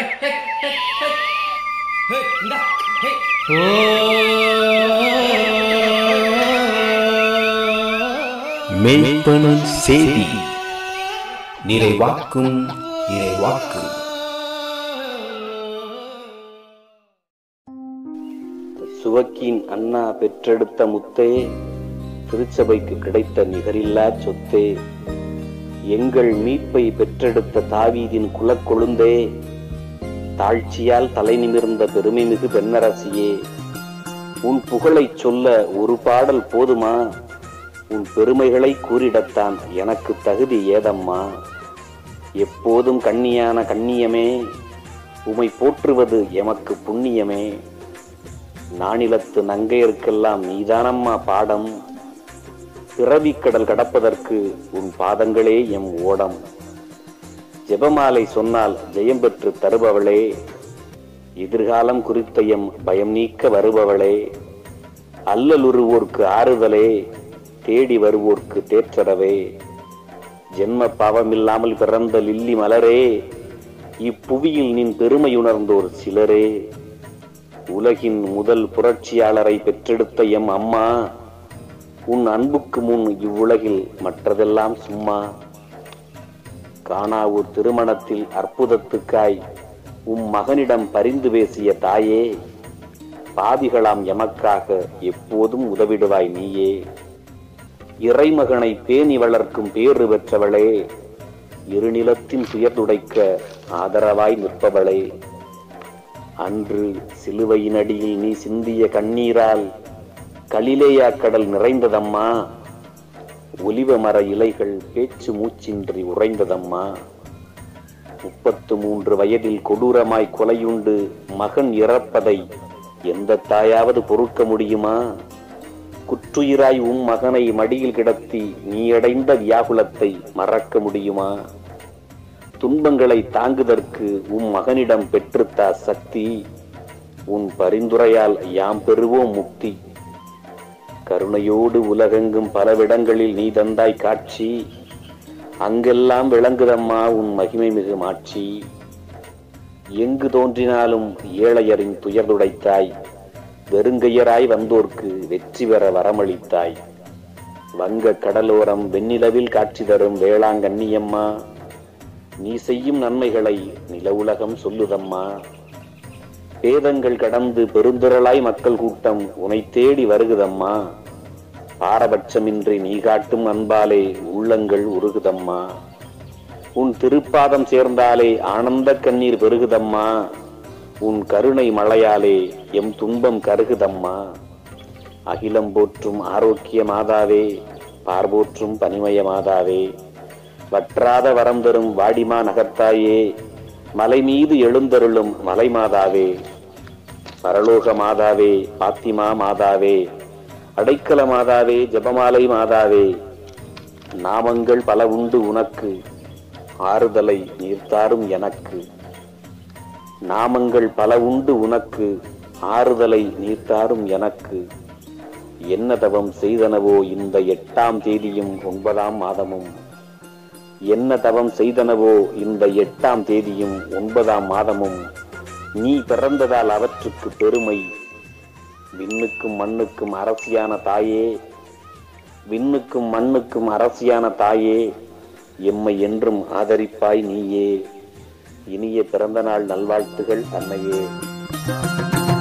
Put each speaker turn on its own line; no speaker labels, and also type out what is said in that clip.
ஹே ஹே ஹே ஹே இந்தா ஹே
மெய்ப்பனின் செய்தி நிறைவாக்கும் இறைவாக்கு
சுவக்கின் அண்ணா பெற்றெடுத்த முத்தே திருச்சபைக்கு கிடைத்த நிகரில்லா சொத்தே எங்கள் மீட்பை பெற்றெடுத்த தாவீதின் குலக்கொழுந்தே தாழ்ச்சியால் தலை நிமிர்ந்த பெருமைமிகு பெண்ணரசியே உன் புகழைச் சொல்ல ஒரு பாடல் போதுமா உன் பெருமைகளை கூறிடத்தான் எனக்கு தகுதி ஏதம்மா எப்போதும் கண்ணியான கண்ணியமே உமை போற்றுவது எமக்கு புண்ணியமே நானிலத்து நங்கையருக்கெல்லாம் நீதானம்மா பாடம் பிறவிக்கடல் கடப்பதற்கு உன் பாதங்களே எம் ஓடம் ஜெபமாலை சொன்னால் ஜெயம் பெற்று தருபவளே எதிர்காலம் குறித்த எம் பயம் நீக்க வருபவளே அல்லலுருவோர்க்கு ஆறுதலே தேடி வருவோர்க்கு தேற்றரவே ஜென்ம பாவமில்லாமல் பிறந்த லில்லி மலரே இப்புவியில் நின் பெருமையுணர்ந்தோர் சிலரே உலகின் முதல் புரட்சியாளரை பெற்றெடுத்த எம் அம்மா உன் அன்புக்கு முன் இவ்வுலகில் மற்றதெல்லாம் சும்மா காணாவூர் திருமணத்தில் அற்புதத்துக்காய் உம் மகனிடம் பரிந்து பேசிய தாயே பாவிகளாம் எமக்காக எப்போதும் உதவிடுவாய் நீயே இறைமகனை பேணி வளர்க்கும் பேறு பெற்றவளே இருநிலத்தின் துயர்துடைக்க ஆதரவாய் நிற்பவளே அன்று சிலுவையின் அடியில் நீ சிந்திய கண்ணீரால் கலிலேயா கடல் நிறைந்ததம்மா ஒலிவ மர இலைகள் பேச்சு மூச்சின்றி உறைந்ததம்மா முப்பத்து மூன்று வயதில் கொடூரமாய் கொலையுண்டு மகன் இறப்பதை எந்த தாயாவது பொறுக்க முடியுமா குற்றுயிராய் உம் மகனை மடியில் கிடத்தி நீ அடைந்த வியாகுலத்தை மறக்க முடியுமா துன்பங்களை தாங்குதற்கு உம் மகனிடம் பெற்றுத்தா சக்தி உன் பரிந்துரையால் யாம் பெறுவோம் முக்தி கருணையோடு உலகெங்கும் பலவிடங்களில் நீ தந்தாய் காட்சி அங்கெல்லாம் விளங்குதம்மா உன் மகிமை மிகு மாட்சி எங்கு தோன்றினாலும் ஏழையரின் துயர்துடைத்தாய் வெறுங்கையராய் வந்தோர்க்கு வெற்றி பெற வரமளித்தாய் வங்க கடலோரம் வெண்ணிலவில் காட்சி தரும் வேளாங்கண்ணியம்மா நீ செய்யும் நன்மைகளை நில உலகம் சொல்லுதம்மா பேதங்கள் கடந்து பெருந்திரளாய் மக்கள் கூட்டம் உனை தேடி வருகுதம்மா பாரபட்சமின்றி நீ காட்டும் அன்பாலே உள்ளங்கள் உருகுதம்மா உன் திருப்பாதம் சேர்ந்தாலே ஆனந்த கண்ணீர் பெருகுதம்மா உன் கருணை மழையாலே எம் துன்பம் கருகுதம்மா அகிலம் போற்றும் ஆரோக்கிய மாதாவே பார்போற்றும் பனிமய மாதாவே வற்றாத வரம் தரும் வாடிமா நகர்த்தாயே மலை மீது எழுந்தருளும் மலை மாதாவே பரலோக மாதாவே பாத்திமா மாதாவே அடைக்கல மாதாவே ஜெபமாலை மாதாவே நாமங்கள் பல உண்டு உனக்கு ஆறுதலை நீர்த்தாரும் எனக்கு நாமங்கள் பல உண்டு உனக்கு ஆறுதலை நீர்த்தாரும் எனக்கு என்ன தவம் செய்தனவோ இந்த எட்டாம் தேதியும் ஒன்பதாம் மாதமும் என்ன தவம் செய்தனவோ இந்த எட்டாம் தேதியும் ஒன்பதாம் மாதமும் நீ பிறந்ததால் அவற்றுக்கு பெருமை விண்ணுக்கும் மண்ணுக்கும் அரசியான தாயே விண்ணுக்கும் மண்ணுக்கும் அரசியான தாயே எம்மை என்றும் ஆதரிப்பாய் நீயே இனிய பிறந்த நாள் நல்வாழ்த்துகள் அன்னையே